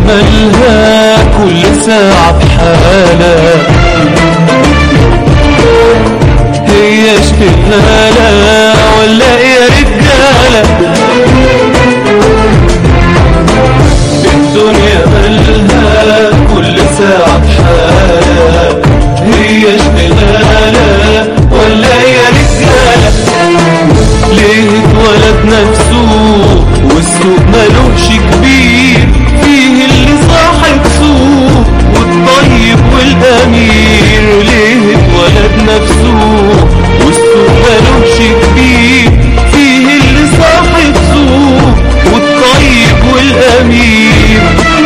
مالها كل ساعة بحالة هي اشتغالة ولا يا رجالة الدنيا مالها كل ساعة بحالة هي اشتغالة ولا يا رجالة ليه اتولد نفسه والسوق ملوش كبير فيه اللي صاحب سوق والطيب والامير ليه اتولد نفسه والسوق ملوش كبير فيه اللي صاحب سوق والطيب والامير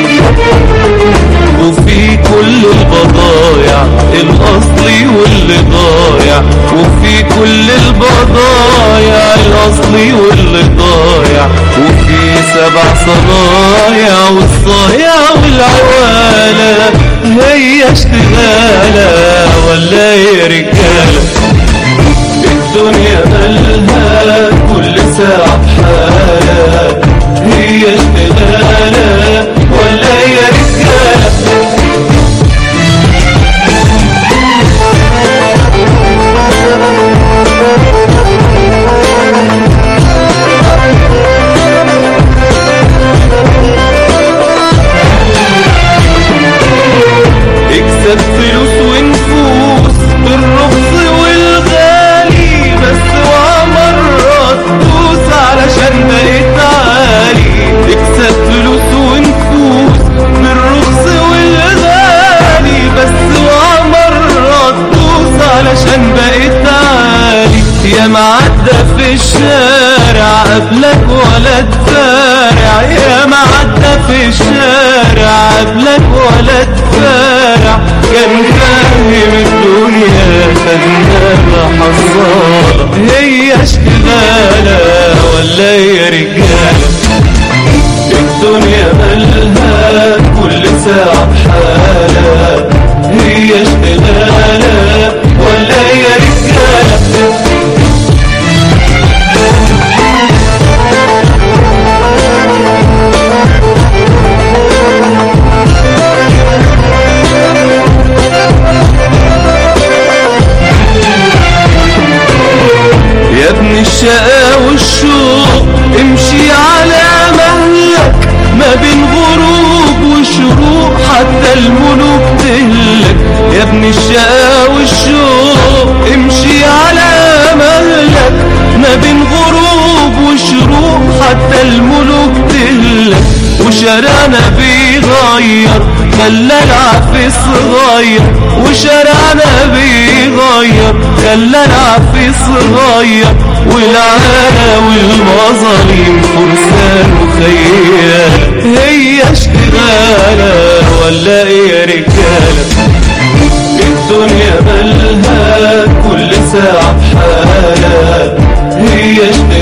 وفي كل البضايع الاصلي واللي ضايع وفي كل البضايع الاصلي واللي ضايع وفي سبع صنايع والصايع والعوالة هي اشتغالة ولا يا رجالة الدنيا مالها كل ساعة بحالة هي اشتغالة ولا يا رجالة اكسب فلوس ونفوس بالرخص والغالي بس ومرة تدوس علشان بقيت عالي اكسب فلوس ونفوس بالرخص والغالي بس ومرة تدوس علشان بقيت عالي يا معدى في الشارع قبلك ولا تفارع يا معدى في الشارع قبلك ولا تفارع كان فاهم الدنيا فنانة حصالة هي اشتغالة ولا يا رجالة الدنيا مالها كل ساعة بحالة هي اشتغالة ولا يا رجالة يا ابن الشقا والشوق امشي على مهلك ما بين غروب وشروق حتى الملوك تهلك يا ابن الشقا والشوق امشي على مهلك ما بين غروب وشروق حتى الملوك تهلك وشارعنا بيغير خلى العفي صغير وشارعنا بيغير خلى العفي صغير والعالة والمظالم فرسان وخيال هي اشتغالة ولا يا رجالة الدنيا مالها كل ساعة بحالة هي اشتغالة